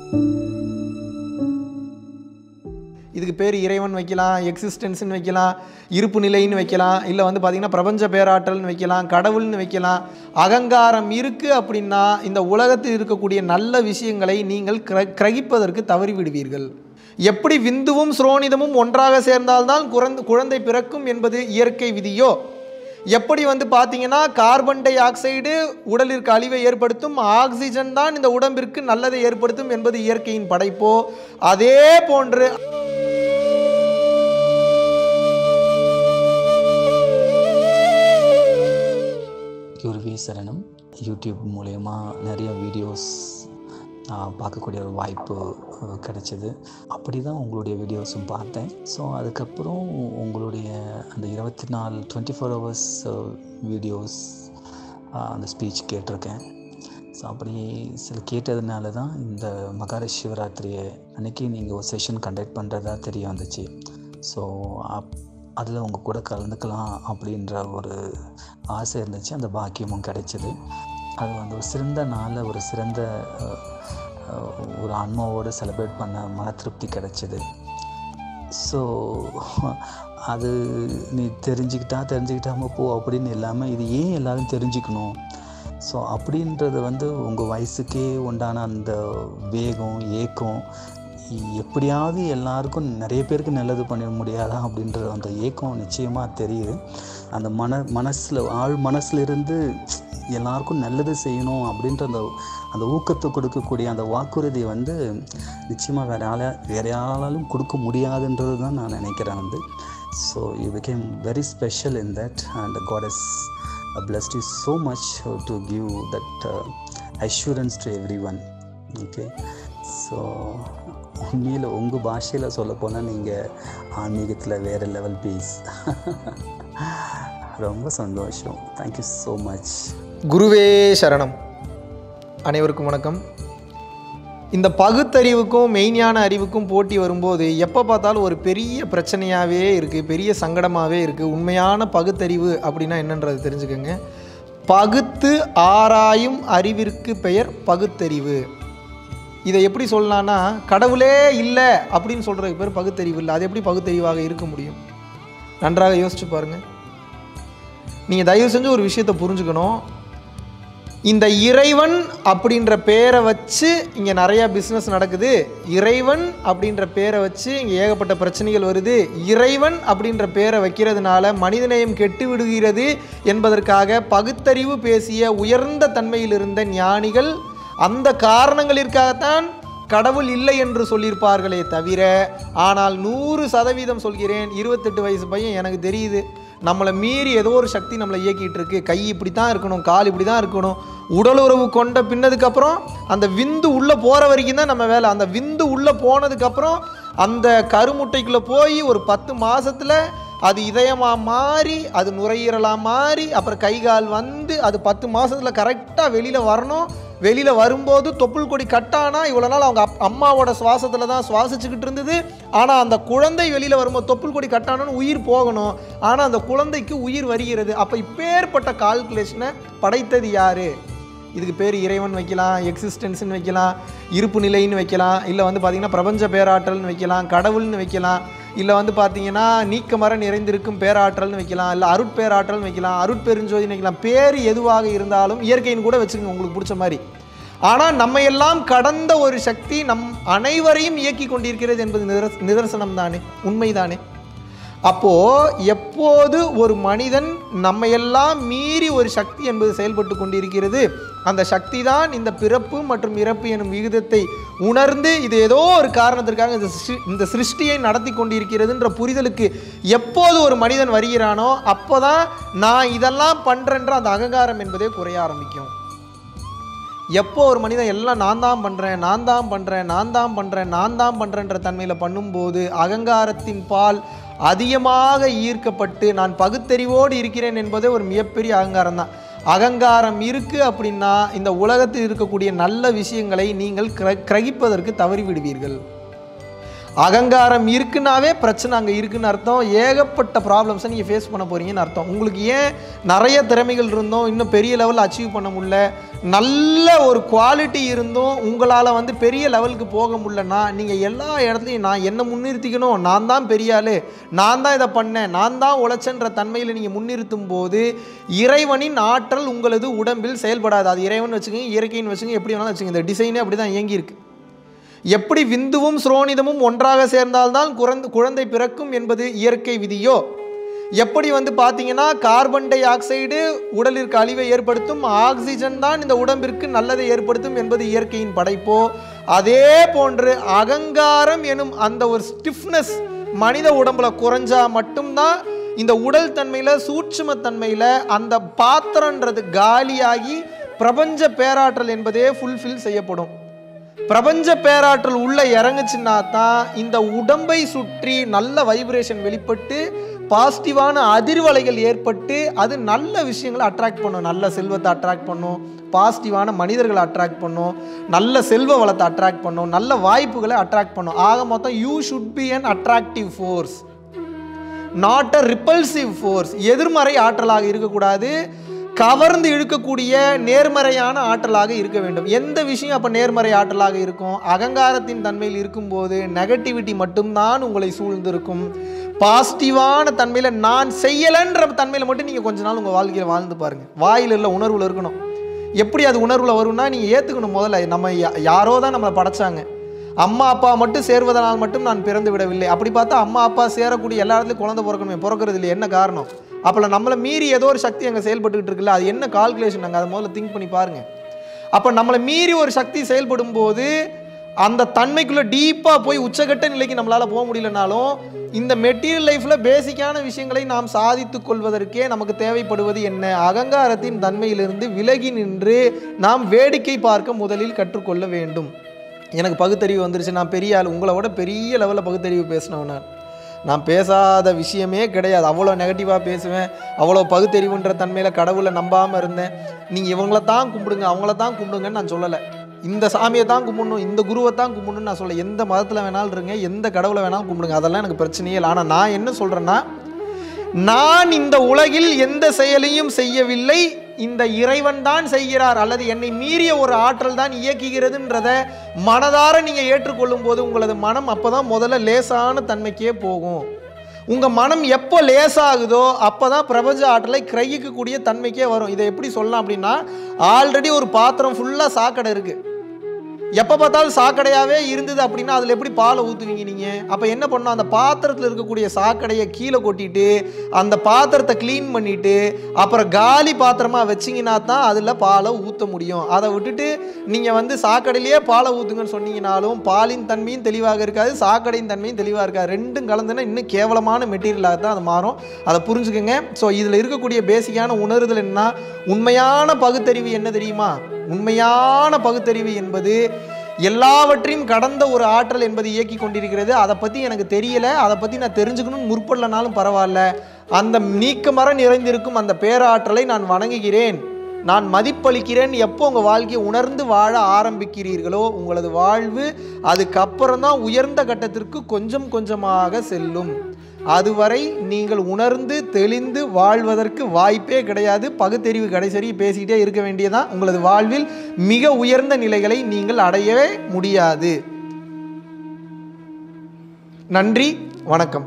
இதுக்கு பேர் இறைவன் வைக்கலாம் எக்ஸிஸ்டன்ஸ்னு வைக்கலாம் இருப்பு நிலைன்னு வைக்கலாம் இல்லை வந்து பார்த்திங்கன்னா பிரபஞ்ச பேராற்றல்னு வைக்கலாம் கடவுள்னு வைக்கலாம் அகங்காரம் இருக்குது அப்படின்னா இந்த உலகத்தில் இருக்கக்கூடிய நல்ல விஷயங்களை நீங்கள் கிர கிரகிப்பதற்கு தவறி விடுவீர்கள் எப்படி விந்துவும் சுரோனிதமும் ஒன்றாக சேர்ந்தால்தான் குழந்தை குழந்தை பிறக்கும் என்பது இயற்கை விதியோ எப்படி வந்து பார்த்தீங்கன்னா கார்பன் டை ஆக்சைடு உடலிற்கு அழிவை ஏற்படுத்தும் ஆக்சிஜன் தான் இந்த உடம்பிற்கு நல்லதை ஏற்படுத்தும் என்பது இயற்கையின் படைப்போ அதே போன்று குருவே சரணம் யூடியூப் மூலயமா நிறைய வீடியோஸ் பார்க்கக்கூடிய ஒரு வாய்ப்பு அஹ், கிடைச்சிது அப்படி தான் உங்களுடைய வீடியோஸும் பார்த்தேன் ஸோ அதுக்கப்புறம் உங்களுடைய அந்த இருபத்தி நாலு டுவெண்ட்டி ஃபோர் ஹவர்ஸ் வீடியோஸ் அந்த ஸ்பீச் கேட்டிருக்கேன் ஸோ அப்படி சில கேட்டதுனால தான் இந்த மகார சிவராத்திரியை அன்னைக்கு நீங்கள் ஒரு செஷன் கண்டக்ட் பண்ணுறதா தெரிய வந்துச்சு ஸோ அப் அதில் உங்கள் கூட கலந்துக்கலாம் அப்படின்ற ஒரு ஆசை இருந்துச்சு அந்த பாக்கியமும் கிடைச்சிது அது வந்து ஒரு சிறந்த நாளில் ஒரு சிறந்த அஹ், அஹ், ஒரு ஆன்மாவோடு செலிப்ரேட் பண்ண மன திருப்தி கிடைச்சிது ஸோ அது நீ தெரிஞ்சுக்கிட்டா தெரிஞ்சுக்கிட்டாம போ அப்படின்னு இல்லாமல் இது ஏன் எல்லாரும் தெரிஞ்சுக்கணும் ஸோ அப்படின்றது வந்து உங்கள் வயசுக்கே உண்டான அந்த வேகம் ஏக்கம் எப்படியாவது எல்லாருக்கும் நிறைய பேருக்கு நல்லது பண்ண முடியாதா அப்படின்ற அந்த ஏக்கம் நிச்சயமாக தெரியுது அந்த மன மனசில் ஆழ் மனசுல இருந்து எல்லாருக்கும் நல்லது செய்யணும் அப்படின்ற அந்த அந்த ஊக்கத்தை கொடுக்கக்கூடிய அந்த வாக்குறுதி வந்து நிச்சயமாக வேற ஆள வேற யாராலும் கொடுக்க முடியாதுன்றது தான் நான் நினைக்கிறேன் வந்து so you became very special in that and God has uh, blessed you so much uh, to give that uh, assurance to everyone okay so உண்மையில் உங்கள் பாஷையில் சொல்ல போனால் நீங்கள் ஆன்மீகத்தில் வேறு லெவல் பீஸ் ரொம்ப சந்தோஷம் தேங்க்யூ ஸோ மச் குருவே சரணம் அனைவருக்கும் வணக்கம் இந்த பகுத்தறிவுக்கும் மெய்ஞான அறிவுக்கும் போட்டி வரும்போது எப்போ பார்த்தாலும் ஒரு பெரிய பிரச்சனையாகவே இருக்குது பெரிய சங்கடமாகவே இருக்குது உண்மையான பகுத்தறிவு அப்படின்னா என்னன்றது தெரிஞ்சுக்கோங்க பகுத்து ஆராயும் அறிவிற்கு பெயர் பகுத்தறிவு இதை எப்படி சொல்லலாம்னா கடவுளே இல்லை அப்படின்னு சொல்கிறதுக்கு பேர் பகுத்தறிவு இல்லை அது எப்படி பகுத்தறிவாக இருக்க முடியும் நன்றாக யோசிச்சு பாருங்கள் நீங்கள் தயவு செஞ்சு ஒரு விஷயத்தை புரிஞ்சுக்கணும் இந்த இறைவன் அப்படின்ற பேரை வச்சு இங்கே நிறையா பிஸ்னஸ் நடக்குது இறைவன் அப்படின்ற பேரை வச்சு இங்கே ஏகப்பட்ட பிரச்சனைகள் வருது இறைவன் அப்படின்ற பேரை வைக்கிறதுனால மனிதநேயம் கெட்டு விடுகிறது என்பதற்காக பகுத்தறிவு பேசிய உயர்ந்த தன்மையில் இருந்த ஞானிகள் அந்த காரணங்களிற்காகத்தான் கடவுள் இல்லை என்று சொல்லியிருப்பார்களே தவிர ஆனால் நூறு சதவீதம் சொல்கிறேன் இருபத்தெட்டு வயசு பையன் எனக்கு தெரியுது நம்மளை மீறி ஏதோ ஒரு சக்தி நம்மளை இயக்கிட்டு இருக்கு கை இப்படி தான் இருக்கணும் கால் இப்படி தான் இருக்கணும் உடல் உறவு கொண்ட பின்னதுக்கப்புறம் அந்த விந்து உள்ளே போகிற வரைக்கும் தான் நம்ம வேலை அந்த விந்து உள்ளே போனதுக்கப்புறம் அந்த கருமுட்டைக்குள்ளே போய் ஒரு பத்து மாசத்துல அது இதயமாக மாறி அது நுரையீரலாக மாறி அப்புறம் கை கால் வந்து அது பத்து மாசத்துல கரெக்டாக வெளியில் வரணும் வெளியில் வரும்போது தொப்புள் கொடி கட்டானா இவ்வளோ நாள் அவங்க அப் அம்மாவோட சுவாசத்தில் தான் சுவாசிச்சுக்கிட்டு இருந்தது ஆனால் அந்த குழந்தை வெளியில் வரும்போது தொப்புள் கொடி கட்டானோன்னு உயிர் போகணும் ஆனால் அந்த குழந்தைக்கு உயிர் வருகிறது அப்போ இப்பேற்பட்ட கால்குலேஷனை படைத்தது யாரு இதுக்கு பேர் இறைவன் வைக்கலாம் எக்ஸிஸ்டன்ஸ்னு வைக்கலாம் இருப்பு நிலைன்னு வைக்கலாம் இல்லை வந்து பார்த்திங்கன்னா பிரபஞ்ச பேராற்றல்னு வைக்கலாம் கடவுள்னு வைக்கலாம் இல்லை வந்து பார்த்தீங்கன்னா நீக்கமர நிறைந்திருக்கும் பேராற்றல்னு வைக்கலாம் இல்லை அருட்பேராற்றல்னு வைக்கலாம் அருட்பெருஞ்சோதின்னு வைக்கலாம் பேர் எதுவாக இருந்தாலும் இயற்கையின் கூட வச்சுக்கோங்க உங்களுக்கு பிடிச்ச மாதிரி ஆனால் நம்ம எல்லாம் கடந்த ஒரு சக்தி நம் அனைவரையும் இயக்கி கொண்டிருக்கிறது என்பது நிதர்ச நிதர்சனம் தானே உண்மைதானே அப்போ எப்போது ஒரு மனிதன் நம்மையெல்லாம் மீறி ஒரு சக்தி என்பது செயல்பட்டு கொண்டிருக்கிறது அந்த சக்தி தான் இந்த பிறப்பு மற்றும் இறப்பு எனும் விகிதத்தை உணர்ந்து இது ஏதோ ஒரு காரணத்திற்காக இந்த சிருஷ்டி- இந்த சிருஷ்டியை நடத்தி கொண்டிருக்கிறதுன்ற புரிதலுக்கு எப்போது ஒரு மனிதன் வருகிறானோ அப்போதான் நான் இதெல்லாம் பண்றேன்ற அந்த அகங்காரம் என்பதே குறைய ஆரம்பிக்கும் எப்போ ஒரு மனிதன் எல்லாம் நான் தான் பண்ணுறேன் நான் தான் பண்ணுறேன் நான் தான் பண்ணுறேன் நான் தான் பண்ணுறேன்ற தன்மையில் பண்ணும்போது அகங்காரத்தின் பால் அதிகமாக ஈர்க்கப்பட்டு நான் பகுத்தறிவோடு இருக்கிறேன் என்பதே ஒரு மிகப்பெரிய அகங்காரம் தான் அகங்காரம் இருக்குது அப்படின்னா இந்த உலகத்தில் இருக்கக்கூடிய நல்ல விஷயங்களை நீங்கள் கிர கிரகிப்பதற்கு தவறி விடுவீர்கள் அகங்காரம் இருக்குன்னாவே பிரச்சனை அங்கே இருக்குன்னு அர்த்தம் ஏகப்பட்ட ப்ராப்ளம்ஸை நீங்கள் ஃபேஸ் பண்ண போகிறீங்கன்னு அர்த்தம் உங்களுக்கு ஏன் நிறைய திறமைகள் இருந்தோம் இன்னும் பெரிய லெவலில் அச்சீவ் பண்ண முடியல நல்ல ஒரு குவாலிட்டி இருந்தும் உங்களால் வந்து பெரிய லெவலுக்கு போக முடியலன்னா நீங்கள் எல்லா இடத்துலையும் நான் என்ன முன்னிறுத்திக்கணும் நான் தான் பெரிய ஆளு நான் தான் இதை பண்ணேன் நான் தான் உழைச்சன்ற தன்மையில் நீங்கள் முன்னிறுத்தும் போது இறைவனின் ஆற்றல் உங்களது உடம்பில் செயல்படாது அது இறைவன் வச்சுக்கோங்க இயற்கைன்னு வச்சுக்கோங்க எப்படி வேணாலும் வச்சுக்கோங்க இந்த டிசைனே அப்படி தான் இயங்கியிருக்கு எப்படி விந்துவும் ஸ்ரோனிதமும் ஒன்றாக சேர்ந்தால்தான் குழந்தை குழந்தை பிறக்கும் என்பது இயற்கை விதியோ எப்படி வந்து பார்த்தீங்கன்னா கார்பன் டை ஆக்சைடு உடலிற்கு அழிவை ஏற்படுத்தும் ஆக்சிஜன் தான் இந்த உடம்பிற்கு நல்லதை ஏற்படுத்தும் என்பது இயற்கையின் படைப்போ அதே போன்று அகங்காரம் எனும் அந்த ஒரு ஸ்டிஃப்னஸ் மனித உடம்புல குறைஞ்சா மட்டும்தான் இந்த உடல் தன்மையில் சூட்சும தன்மையில் அந்த பாத்திரன்றது காலியாகி பிரபஞ்ச பேராற்றல் என்பதே ஃபுல்ஃபில் செய்யப்படும் பிரபஞ்ச பேராற்றல் உள்ள இறங்குச்சுன்னா தான் இந்த உடம்பை சுற்றி நல்ல வைப்ரேஷன் வெளிப்பட்டு பாசிட்டிவான அதிர்வலைகள் ஏற்பட்டு அது நல்ல விஷயங்களை அட்ராக்ட் பண்ணும் நல்ல செல்வத்தை அட்ராக்ட் பண்ணும் பாசிட்டிவான மனிதர்களை அட்ராக்ட் பண்ணும் நல்ல செல்வ வளத்தை அட்ராக்ட் பண்ணும் நல்ல வாய்ப்புகளை அட்ராக்ட் பண்ணும் ஆக மொத்தம் you should be an attractive force not a repulsive force எதிர்மறை ஆற்றலாக இருக்கக்கூடாது கவர்ந்து இழுக்கக்கூடிய நேர்மறையான ஆற்றலாக இருக்க வேண்டும் எந்த விஷயம் அப்போ நேர்மறை ஆற்றலாக இருக்கும் அகங்காரத்தின் தன்மையில் இருக்கும்போது நெகட்டிவிட்டி மட்டும்தான் உங்களை சூழ்ந்திருக்கும் பாசிட்டிவான தன்மையில் நான் செய்யலைன்ற தன்மையில் மட்டும் நீங்கள் கொஞ்ச நாள் உங்கள் வாழ்க்கையில் வாழ்ந்து பாருங்கள் வாயில் இல்லை உணர்வில் இருக்கணும் எப்படி அது உணர்வில் வரும்னா நீங்கள் ஏற்றுக்கணும் முதல்ல நம்ம யா- யாரோ தான் நம்மளை படைச்சாங்க அம்மா அப்பா மட்டும் சேர்வதனால் மட்டும் நான் பிறந்து விடவில்லை அப்படி பார்த்தா அம்மா அப்பா சேரக்கூடிய எல்லா இடத்துலையும் குழந்தை பிறக்கணுமே பிறக்கிறது இல்லை என்ன காரணம் அப்போ நம்மளை மீறி ஏதோ ஒரு சக்தி அங்கே செயல்பட்டுக்கிட்டு இருக்குல்ல அது என்ன கால்குலேஷன் அங்கே அதை முதல்ல திங்க் பண்ணி பாருங்கள் அப்போ நம்மளை மீறி ஒரு சக்தி செயல்படும் போது அந்த தன்மைக்குள்ளே டீப்பாக போய் உச்சகட்ட நிலைக்கு நம்மளால் போக முடியலனாலும் இந்த மெட்டீரியல் லைஃப்பில் பேசிக்கான விஷயங்களை நாம் சாதித்து கொள்வதற்கே நமக்கு தேவைப்படுவது என்ன அகங்காரத்தின் தன்மையிலிருந்து விலகி நின்று நாம் வேடிக்கை பார்க்க முதலில் கற்றுக்கொள்ள வேண்டும் எனக்கு பகுத்தறிவு வந்துருச்சு நான் பெரிய ஆள் உங்களை விட பெரிய லெவலில் பகுத்தறிவு பேசினவன் நான் நான் பேசாத விஷயமே கிடையாது அவ்வளோ நெகட்டிவாக பேசுவேன் அவ்வளோ பகுத்தறிவுன்ற தன்மையில் கடவுளை நம்பாமல் இருந்தேன் நீங்கள் இவங்கள தான் கும்பிடுங்க அவங்கள தான் கும்பிடுங்கன்னு நான் சொல்லலை இந்த சாமியை தான் கும்பிடணும் இந்த குருவை தான் கும்பிடணும்னு நான் சொல்ல எந்த மதத்தில் வேணாலும் இருங்க எந்த கடவுளை வேணாலும் கும்பிடுங்க அதெல்லாம் எனக்கு பிரச்சனையே இல்லை ஆனால் நான் என்ன சொல்கிறேன்னா நான் இந்த உலகில் எந்த செயலையும் செய்யவில்லை இந்த இறைவன் தான் செய்கிறார் அல்லது என்னை மீறிய ஒரு ஆற்றல் தான் இயக்குகிறதுன்றத மனதார நீங்க ஏற்றுக்கொள்ளும் போது உங்களது மனம் அப்பதான் முதல்ல லேசான தன்மைக்கே போகும் உங்க மனம் எப்போ லேசாகுதோ அப்பதான் பிரபஞ்ச ஆற்றலை கிரகிக்கக்கூடிய தன்மைக்கே வரும் இதை எப்படி சொல்லலாம் அப்படின்னா ஆல்ரெடி ஒரு பாத்திரம் ஃபுல்லா சாக்கடை இருக்கு எப்போ பார்த்தாலும் சாக்கடையாகவே இருந்தது அப்படின்னா அதில் எப்படி பாலை ஊற்றுவீங்க நீங்கள் அப்போ என்ன பண்ணணும் அந்த பாத்திரத்தில் இருக்கக்கூடிய சாக்கடையை கீழே கொட்டிட்டு அந்த பாத்திரத்தை க்ளீன் பண்ணிவிட்டு அப்புறம் காலி பாத்திரமாக வச்சிங்கன்னா தான் அதில் பாலை ஊற்ற முடியும் அதை விட்டுட்டு நீங்கள் வந்து சாக்கடையிலேயே பாலை ஊற்றுங்கன்னு சொன்னீங்கனாலும் பாலின் தன்மையும் தெளிவாக இருக்காது சாக்கடையின் தன்மையும் தெளிவாக இருக்காது ரெண்டும் கலந்துன்னா இன்னும் கேவலமான மெட்டீரியலாக தான் அது மாறும் அதை புரிஞ்சுக்கோங்க ஸோ இதில் இருக்கக்கூடிய பேசிக்கான உணர்தல் என்ன உண்மையான பகுத்தறிவு என்ன தெரியுமா உண்மையான பகுத்தறிவு என்பது எல்லாவற்றையும் கடந்த ஒரு ஆற்றல் என்பது இயக்கி கொண்டிருக்கிறது அதை பற்றி எனக்கு தெரியல அதை பற்றி நான் தெரிஞ்சுக்கணும்னு முற்படலனாலும் பரவாயில்ல அந்த நீக்கமர நிறைந்திருக்கும் அந்த பேராற்றலை நான் வணங்குகிறேன் நான் மதிப்பளிக்கிறேன் எப்போ உங்கள் வாழ்க்கையை உணர்ந்து வாழ ஆரம்பிக்கிறீர்களோ உங்களது வாழ்வு அதுக்கப்புறம் தான் உயர்ந்த கட்டத்திற்கு கொஞ்சம் கொஞ்சமாக செல்லும் அதுவரை நீங்கள் உணர்ந்து தெளிந்து வாழ்வதற்கு வாய்ப்பே கிடையாது பகுத்தறிவு கடைசரி பேசிக்கிட்டே இருக்க வேண்டியதான் உங்களது வாழ்வில் மிக உயர்ந்த நிலைகளை நீங்கள் அடையவே முடியாது நன்றி வணக்கம்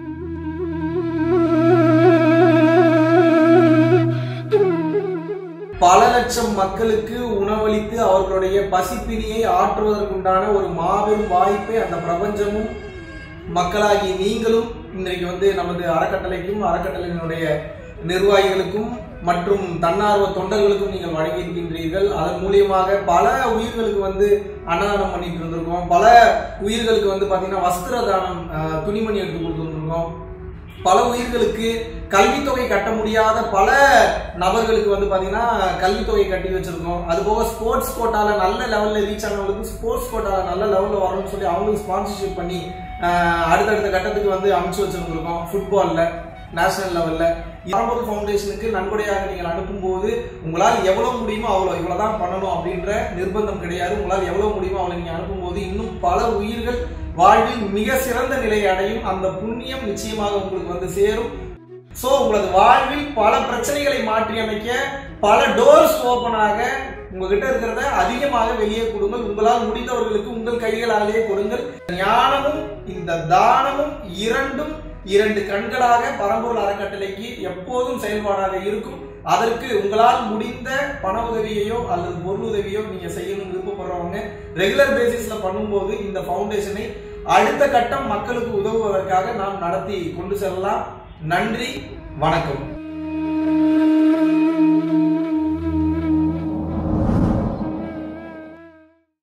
பல லட்சம் மக்களுக்கு உணவளித்து அவர்களுடைய பசிப்பினியை ஆற்றுவதற்குண்டான ஒரு மாபெரும் வாய்ப்பை அந்த பிரபஞ்சமும் மக்களாகி நீங்களும் இன்றைக்கு வந்து நமது அறக்கட்டளைக்கும் அறக்கட்டளையினுடைய நிர்வாகிகளுக்கும் மற்றும் தன்னார்வ தொண்டர்களுக்கும் நீங்கள் வழங்கியிருக்கின்றீர்கள் அதன் மூலியமாக பல உயிர்களுக்கு வந்து அன்னதானம் பண்ணிட்டு இருந்திருக்கோம் பல உயிர்களுக்கு வந்து பார்த்தீங்கன்னா வஸ்திர தானம் அஹ், துணிமணி எடுத்து கொடுத்துருந்துருக்கோம் பல உயிர்களுக்கு கல்வித்தொகை கட்ட முடியாத பல நபர்களுக்கு வந்து பாத்தீங்கன்னா கல்வித்தொகை கட்டி வச்சிருக்கோம் அது போக ஸ்போர்ட்ஸ் கோட்டால நல்ல லெவல்ல ரீச் ஆனவங்களுக்கு ஸ்போர்ட்ஸ் கோட்டால நல்ல லெவல்ல வரணும்னு சொல்லி அவங்களுக்கு ஸ்பான்சர்ஷிப் பண்ணி ஆஹ், அடுத்தடுத்த கட்டத்துக்கு வந்து அமைச்சு வச்சிருந்திருக்கோம் ஃபுட்பால்ல நேஷனல் லெவல்ல பரம்பொருள் ஃபவுண்டேஷனுக்கு நன்கொடையாக நீங்கள் அனுப்பும்போது உங்களால் எவ்வளவு முடியுமோ அவ்வளோ இவ்வளவுதான் பண்ணணும் அப்படின்ற நிர்பந்தம் கிடையாது உங்களால் எவ்வளவு முடியுமோ அவ்வளோ நீங்க அனுப்பும்போது இன்னும் பல உயிர்கள் வாழ்வில் மிக சிறந்த நிலையை அடையும் அந்த புண்ணியம் நிச்சயமாக உங்களுக்கு வந்து சேரும் சோ உங்களது வாழ்வில் பல பிரச்சனைகளை மாற்றி அமைக்க பல டோர்ஸ் ஓபன் ஆக உங்ககிட்ட இருக்கிறத அதிகமாக வெளியே கொடுங்கள் உங்களால் முடிந்தவர்களுக்கு உங்கள் கைகளாலேயே கொடுங்கள் ஞானமும் இந்த தானமும் இரண்டும் இரண்டு கண்களாக பரம்பொருள் அறக்கட்டளைக்கு எப்போதும் செயல்பாடாக இருக்கும் அதற்கு உங்களால் முடிந்த பண உதவியையோ அல்லது பொருள் உதவியோ நீங்க செய்யணும் விருப்பப்படுறவங்க ரெகுலர் பேசிஸ்ல பண்ணும்போது இந்த ஃபவுண்டேஷனை அடுத்த கட்டம் மக்களுக்கு உதவுவதற்காக நாம் நடத்தி கொண்டு செல்லலாம் நன்றி வணக்கம்